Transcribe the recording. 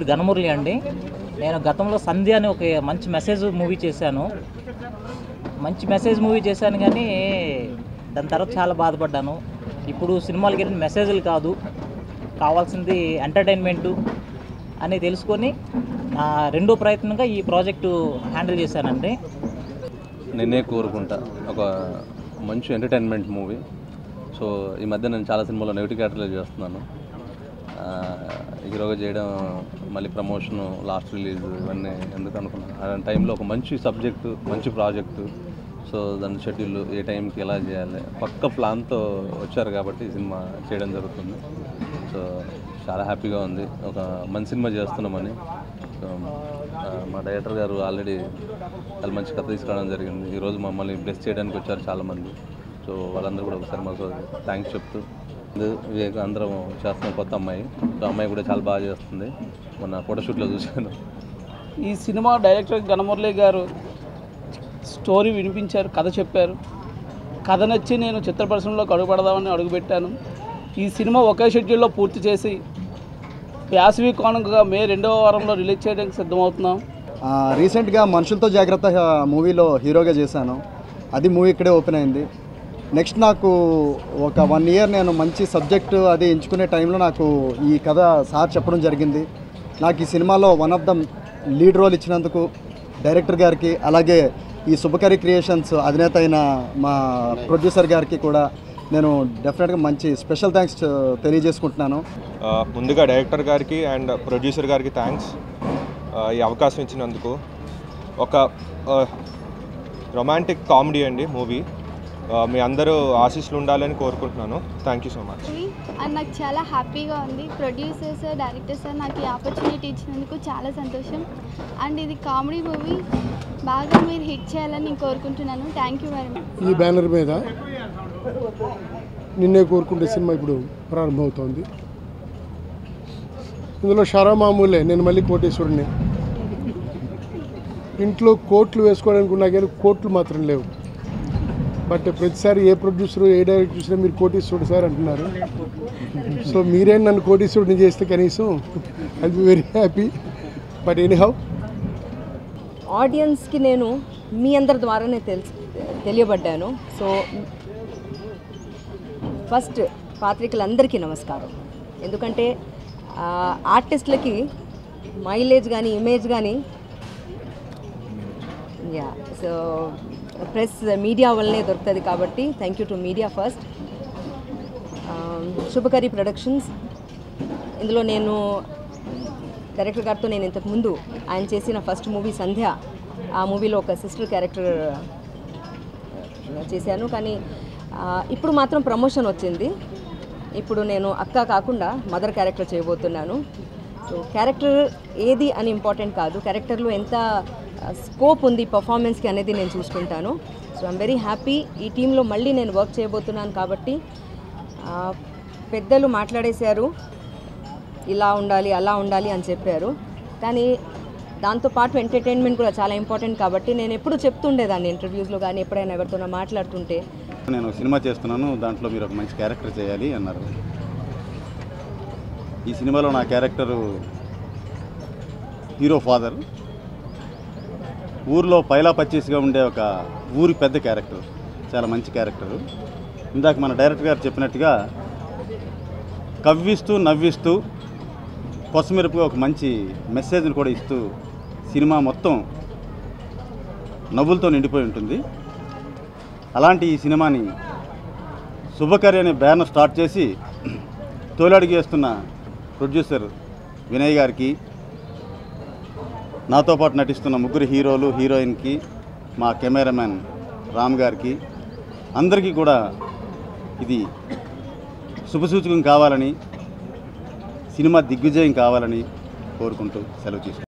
పేరు గణమురళి అండి నేను గతంలో సంధ్య అని ఒక మంచి మెసేజ్ మూవీ చేశాను మంచి మెసేజ్ మూవీ చేశాను కానీ దాని తర్వాత చాలా బాధపడ్డాను ఇప్పుడు సినిమాలకి వెళ్ళిన మెసేజ్లు కాదు కావాల్సింది ఎంటర్టైన్మెంటు అని తెలుసుకొని నా రెండో ప్రయత్నంగా ఈ ప్రాజెక్టు హ్యాండిల్ చేశానండి నేనే కోరుకుంటా ఒక మంచి ఎంటర్టైన్మెంట్ మూవీ సో ఈ మధ్య నేను చాలా సినిమాలో నెగిటివ్ క్యారెక్టర్లు చేస్తున్నాను ఆ, హీరోగా చేయడం మళ్ళీ ప్రమోషన్ లాస్ట్ రిలీజ్ ఇవన్నీ ఎందుకు అనుకున్నాను ఆ టైంలో ఒక మంచి సబ్జెక్టు మంచి ప్రాజెక్టు సో దాని షెడ్యూల్ ఏ టైంకి ఎలా చేయాలి పక్క ప్లాన్తో వచ్చారు కాబట్టి ఈ సినిమా చేయడం జరుగుతుంది సో చాలా హ్యాపీగా ఉంది ఒక మంచి సినిమా చేస్తున్నామని సో ఆ, మా డైరెక్టర్ గారు ఆల్రెడీ చాలా మంచి కథ తీసుకురావడం జరిగింది ఈరోజు మమ్మల్ని బ్లెస్ చేయడానికి వచ్చారు చాలామంది సో వాళ్ళందరూ కూడా ఒకసారి మాకు థ్యాంక్స్ చెప్తూ ఇది వివేక్ అందరం చేస్తున్నాం కొత్త అమ్మాయి సో అమ్మాయి కూడా చాలా బాగా చేస్తుంది మొన్న ఫోటోషూట్లో చూశాను ఈ సినిమా డైరెక్టర్ గణమురళి గారు స్టోరీ వినిపించారు కథ చెప్పారు కథ నచ్చి నేను చిత్ర పరిశ్రమలోకి అడుగుపెడదామని అడుగుపెట్టాను ఈ సినిమా ఒకే షెడ్యూల్లో పూర్తి చేసి వేసవి కానుకగా మే రెండవ వారంలో రిలీజ్ చేయడానికి సిద్ధమవుతున్నాం ఆ, రీసెంట్గా మనుషులతో జాగ్రత్త ఆ, మూవీలో హీరోగా చేశాను అది మూవీ ఇక్కడే ఓపెన్ అయింది నెక్స్ట్ నాకు ఒక వన్ ఇయర్ నేను మంచి సబ్జెక్టు అది ఎంచుకునే టైంలో నాకు ఈ కథ సార్ చెప్పడం జరిగింది నాకు ఈ సినిమాలో one of the lead role ఇచ్చినందుకు డైరెక్టర్ గారికి అలాగే ఈ శుభకరి క్రియేషన్స్ అధినేత అయిన మా ప్రొడ్యూసర్ గారికి కూడా నేను డెఫినెట్గా మంచి స్పెషల్ థ్యాంక్స్ తెలియజేసుకుంటున్నాను ఆ, ముందుగా డైరెక్టర్ గారికి అండ్ ప్రొడ్యూసర్ గారికి థ్యాంక్స్ ఈ అవకాశం ఇచ్చినందుకు ఒక రొమాంటిక్ కామెడీ అండి మూవీ మీ అందరూ ఆశీస్సులు ఉండాలని కోరుకుంటున్నాను thank you so much movie and నాకు చాలా హ్యాపీగా ఉంది ప్రొడ్యూసర్స్ డైరెక్టర్స్ నాకు ఈ ఆపర్చునిటీ ఇచ్చినందుకు చాలా సంతోషం అండ్ ఇది కామెడీ మూవీ బాగా మీరు హిట్ చేయాలని నేను కోరుకుంటున్నాను థ్యాంక్ యూ వెరీ మచ్ ఈ బ్యానర్ మీద నిన్నే కోరుకుంటే సినిమా ఇప్పుడు ప్రారంభమవుతోంది ఇందులో షరా మామూలే నేను మళ్ళీ కోటేశ్వరుడిని ఇంట్లో కోట్లు వేసుకోవడానికి ఉన్నా కానీ కోట్లు మాత్రం లేవు బట్ ప్రతిసారి ఏ ప్రొడ్యూసర్ ఏ డైరెక్టర్ చూసినా మీరు కోటీశ్వరుడు సార్ అంటున్నారు సో మీరే నన్ను కోటీశ్వరుడిని చేస్తే కనీసం I be very happy but anyhow ఆడియన్స్కి నేను మీ అందరి ద్వారానే తెలుసు తెలియబడ్డాను సో ఫస్ట్ పాత్రికలందరికీ నమస్కారం ఎందుకంటే ఆ, ఆర్టిస్టులకి మైలేజ్ కానీ ఇమేజ్ కానీ యా సో ప్రెస్ మీడియా వల్లనే దొరుకుతుంది కాబట్టి thank you to media first Shubhakari productions ఇందులో నేను డైరెక్టర్ గారితో నేను ఇంతకు ముందు ఆయన చేసిన ఫస్ట్ మూవీ సంధ్య ఆ మూవీలో ఒక సిస్టర్ క్యారెక్టర్ చేశాను కానీ ఆ, ఇప్పుడు మాత్రం ప్రమోషన్ వచ్చింది ఇప్పుడు నేను అక్క కాకుండా మదర్ క్యారెక్టర్ చేయబోతున్నాను సో క్యారెక్టర్ ఏది అని ఇంపార్టెంట్ కాదు క్యారెక్టర్లో ఎంత స్కోప్ ఉంది పర్ఫార్మెన్స్కి అనేది నేను చూసుకుంటాను సో ఐమ్ వెరీ హ్యాపీ ఈ టీంలో మళ్ళీ నేను వర్క్ చేయబోతున్నాను కాబట్టి ఆ, పెద్దలు మాట్లాడేశారు ఇలా ఉండాలి అలా ఉండాలి అని చెప్పారు కానీ దాంతోపాటు ఎంటర్టైన్మెంట్ కూడా చాలా ఇంపార్టెంట్ కాబట్టి నేను ఎప్పుడు చెప్తుండేదాన్ని ఇంటర్వ్యూస్లో కానీ ఎప్పుడైనా ఎవరితోనో మాట్లాడుతుంటే నేను సినిమా చేస్తున్నాను దాంట్లో మీరు ఒక మంచి క్యారెక్టర్ చేయాలి అన్నారు ఈ సినిమాలో నా క్యారెక్టరు హీరో ఫాదర్ ఊర్లో పైలా పచ్చేసిగా ఉండే ఒక ఊరి పెద్ద క్యారెక్టర్ చాలా మంచి క్యారెక్టరు ఇందాక మన డైరెక్టర్ గారు చెప్పినట్టుగా కవ్విస్తూ నవ్విస్తూ కొసమెరుపుగా ఒక మంచి మెసేజ్ని కూడా ఇస్తూ సినిమా మొత్తం నవ్వులతో నిండిపోయి ఉంటుంది అలాంటి ఈ సినిమాని శుభకరి అనే బ్యానర్ స్టార్ట్ చేసి తోలడుగు వేస్తున్న ప్రొడ్యూసర్ వినయ్ గారికి నాతో పాటు నటిస్తున్న ముగ్గురు హీరోలు హీరోయిన్కి మా కెమెరామెన్ రామ్ గారికి అందరికీ కూడా ఇది శుభసూచకం కావాలని సినిమా దిగ్విజయం కావాలని కోరుకుంటూ సెలవు తీసుకుంటాను